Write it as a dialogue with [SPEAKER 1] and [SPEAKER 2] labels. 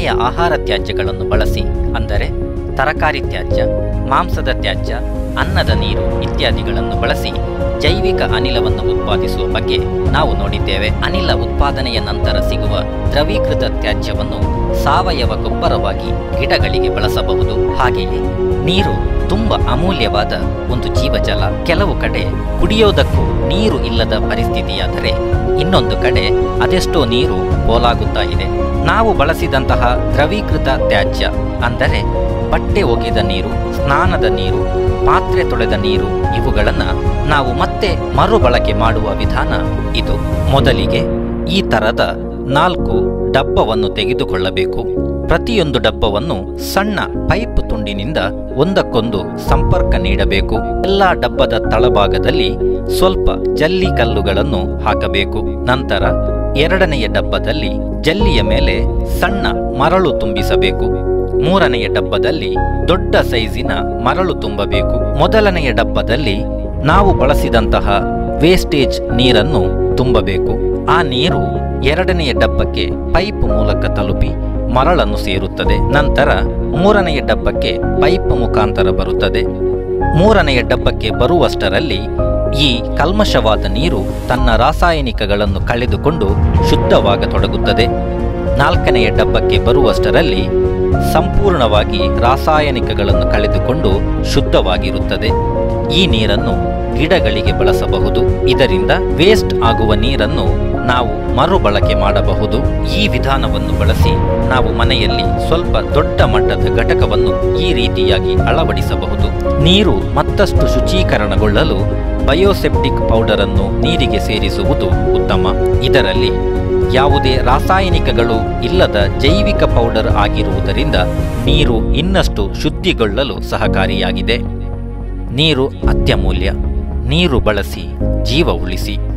[SPEAKER 1] ಮನೆಯ ಆಹಾರ ತ್ಯಾಜ್ಯಗಳನ್ನು ಬಳಸಿ ಅಂದರೆ ತರಕಾರಿ ತ್ಯಾಜ್ಯ ಮಾಂಸದ ತ್ಯಾಜ್ಯ ಅನ್ನದ ನೀರು ಇತ್ಯಾದಿಗಳನ್ನು ಬಳಸಿ ಜೈವಿಕ ಅನಿಲವನ್ನು ಉತ್ಪಾದಿಸುವ ಬಗ್ಗೆ ನಾವು ನೋಡಿದ್ದೇವೆ ಅನಿಲ ಉತ್ಪಾದನೆಯ ನಂತರ ಸಿಗುವ ದ್ರವೀಕೃತ ತ್ಯಾಜ್ಯವನ್ನು ಸಾವಯವ ಗೊಬ್ಬರವಾಗಿ ಗಿಡಗಳಿಗೆ ಬಳಸಬಹುದು ಹಾಗೆಯೇ ನೀರು ತುಂಬ ಅಮೂಲ್ಯವಾದ ಒಂದು ಜೀವಜಲ ಕೆಲವು ಕಡೆ ಕುಡಿಯೋದಕ್ಕೂ ನೀರು ಇಲ್ಲದ ಪರಿಸ್ಥಿತಿಯಾದರೆ ಇನ್ನೊಂದು ಕಡೆ ಅದೆಷ್ಟೋ ನೀರು ಪೋಲಾಗುತ್ತಾ ಇದೆ ನಾವು ಬಳಸಿದಂತಹ ದ್ರವೀಕೃತ ತ್ಯಾಜ್ಯ ಅಂದರೆ ಬಟ್ಟೆ ಒಗೆದ ನೀರು ಸ್ನಾನದ ನೀರು ಪಾತ್ರೆ ತೊಳೆದ ನೀರು ಇವುಗಳನ್ನು ನಾವು ಮತ್ತೆ ಮರುಬಳಕೆ ಮಾಡುವ ವಿಧಾನ ಇದು ಮೊದಲಿಗೆ ಈ ತರದ ನಾಲ್ಕು ಡಬ್ಬವನ್ನು ತೆಗೆದುಕೊಳ್ಳಬೇಕು ಪ್ರತಿಯೊಂದು ಡಬ್ಬವನ್ನು ಸಣ್ಣ ಪೈಪ್ ತುಂಡಿನಿಂದ ಒಂದಕ್ಕೊಂದು ಸಂಪರ್ಕ ನೀಡಬೇಕು ಎಲ್ಲ ಡಬ್ಬದ ತಳಭಾಗದಲ್ಲಿ ಸ್ವಲ್ಪ ಜಲ್ಲಿ ಕಲ್ಲುಗಳನ್ನು ಹಾಕಬೇಕು ನಂತರ ಎರಡನೆಯ ಡಬ್ಬದಲ್ಲಿ ಜಲ್ಲಿಯ ಮೇಲೆ ಸಣ್ಣ ಮರಳು ತುಂಬಿಸಬೇಕು ಮೂರನೆಯ ಡಬ್ಬದಲ್ಲಿ ದೊಡ್ಡ ಸೈಜಿನ ಮರಳು ತುಂಬಬೇಕು ಮೊದಲನೆಯ ಡಬ್ಬದಲ್ಲಿ ನಾವು ಬಳಸಿದಂತಹ ವೇಸ್ಟೇಜ್ ನೀರನ್ನು ತುಂಬಬೇಕು ಆ ನೀರು ಎರಡನೆಯ ಡಬ್ಬಕ್ಕೆ ಪೈಪ್ ಮೂಲಕ ತಲುಪಿ ಮರಳನ್ನು ಸೇರುತ್ತದೆ ನಂತರ ಮೂರನೆಯ ಡಬ್ಬಕ್ಕೆ ಪೈಪ್ ಮುಖಾಂತರ ಬರುತ್ತದೆ ಮೂರನೆಯ ಡಬ್ಬಕ್ಕೆ ಬರುವಷ್ಟರಲ್ಲಿ ಈ ಕಲ್ಮಶವಾದ ನೀರು ತನ್ನ ರಾಸಾಯನಿಕಗಳನ್ನು ಕಳೆದುಕೊಂಡು ಶುದ್ಧವಾಗತೊಡಗುತ್ತದೆ ನಾಲ್ಕನೆಯ ಡಬ್ಬಕ್ಕೆ ಬರುವಷ್ಟರಲ್ಲಿ ಸಂಪೂರ್ಣವಾಗಿ ರಾಸಾಯನಿಕಗಳನ್ನು ಕಳೆದುಕೊಂಡು ಶುದ್ಧವಾಗಿರುತ್ತದೆ ಈ ನೀರನ್ನು ಗಿಡಗಳಿಗೆ ಬಳಸಬಹುದು ಇದರಿಂದ ವೇಸ್ಟ್ ಆಗುವ ನೀರನ್ನು ನಾವು ಮರುಬಳಕೆ ಮಾಡಬಹುದು ಈ ವಿಧಾನವನ್ನು ಬಳಸಿ ನಾವು ಮನೆಯಲ್ಲಿ ಸ್ವಲ್ಪ ದೊಡ್ಡ ಮಟ್ಟದ ಘಟಕವನ್ನು ಈ ರೀತಿಯಾಗಿ ಅಳವಡಿಸಬಹುದು ನೀರು ಮತ್ತಷ್ಟು ಶುಚೀಕರಣಗೊಳ್ಳಲು ಬಯೋಸೆಪ್ಟಿಕ್ ಪೌಡರ್ ಅನ್ನು ನೀರಿಗೆ ಸೇರಿಸುವುದು ಉತ್ತಮ ಇದರಲ್ಲಿ ಯಾವುದೇ ರಾಸಾಯನಿಕಗಳು ಇಲ್ಲದ ಜೈವಿಕ ಪೌಡರ್ ಆಗಿರುವುದರಿಂದ ನೀರು ಇನ್ನಷ್ಟು ಶುದ್ಧಿಗೊಳ್ಳಲು ಸಹಕಾರಿಯಾಗಿದೆ ನೀರು ಅತ್ಯಮೂಲ್ಯ ನೀರು ಬಳಸಿ ಜೀವ ಉಳಿಸಿ